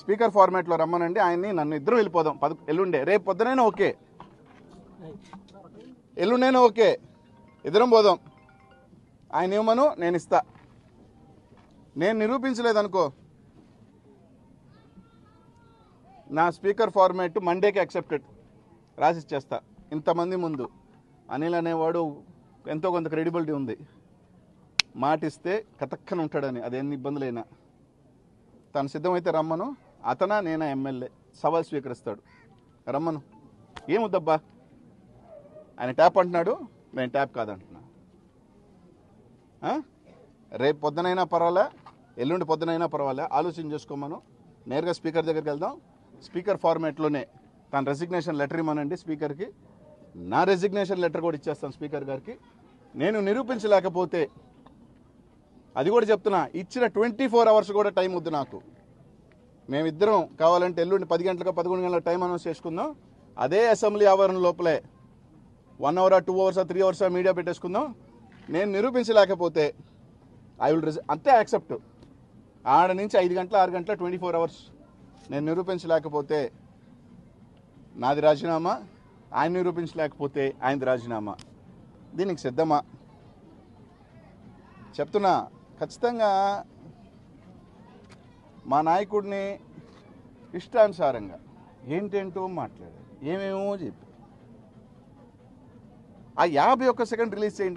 Speaker ఫార్మాట్లో రమ్మనండి ఆయన్ని నన్ను ఇద్దరం వెళ్ళిపోదాం పద ఎల్లుండే రేపు పొద్దునైనా ఓకే ఎల్లుండైనా ఓకే ఇద్దరం పోదాం ఆయన ఇవ్వమను నేను ఇస్తా నేను నిరూపించలేదనుకో నా స్పీకర్ ఫార్మాట్ మండేకి యాక్సెప్టెడ్ రాసిచ్చేస్తా ఇంతమంది ముందు అనిల్ అనేవాడు ఎంతో కొంత క్రెడిబిలిటీ ఉంది మాటిస్తే కతక్కన ఉంటాడని అది ఎన్ని ఇబ్బందులైనా తను సిద్ధమైతే రమ్మను అతన నేనా ఎమ్మెల్యే సవాల్ స్వీకరిస్తాడు రమ్మను ఏముద్దబ్బా ఆయన ట్యాప్ అంటున్నాడు నేను ట్యాప్ కాదంటున్నా ఆ? రేపు పొద్దునైనా పర్వాలే ఎల్లుండి పొద్దునైనా పర్వాలే ఆలోచన చేసుకోమను నేరుగా స్పీకర్ దగ్గరికి వెళ్దాం స్పీకర్ ఫార్మాట్లోనే తన రెసిగ్నేషన్ లెటర్ ఇవ్వమనండి స్పీకర్కి నా రెసిగ్నేషన్ లెటర్ కూడా ఇచ్చేస్తాను స్పీకర్ గారికి నేను నిరూపించలేకపోతే అది కూడా చెప్తున్నా ఇచ్చిన ట్వంటీ ఫోర్ అవర్స్ కూడా టైం వద్దు నాకు మేమిద్దరం కావాలంటే ఎల్లుండి పది గంటలకు పదకొండు గంటల టైం అనౌన్స్ చేసుకుందాం అదే అసెంబ్లీ ఆవరణ లోపలే one hour two hours three hours media పెట్టేసుకుందాం నేను నిరూపించలేకపోతే ఐ విల్ రిజ అంతే యాక్సెప్ట్ ఆడ నుంచి ఐదు గంటల ఆరు గంటల ట్వంటీ ఫోర్ అవర్స్ నేను నిరూపించలేకపోతే నాది రాజీనామా ఆయన నిరూపించలేకపోతే ఆయనది రాజీనామా దీనికి సిద్ధమా చెప్తున్నా ఖచ్చితంగా మా నాయకుడిని ఇష్టానుసారంగా ఏంటేంటో మాట్లాడారు ఏమేమో చెప్పి ఆ యాభై ఒక్క సెకండ్ రిలీజ్ చేయండి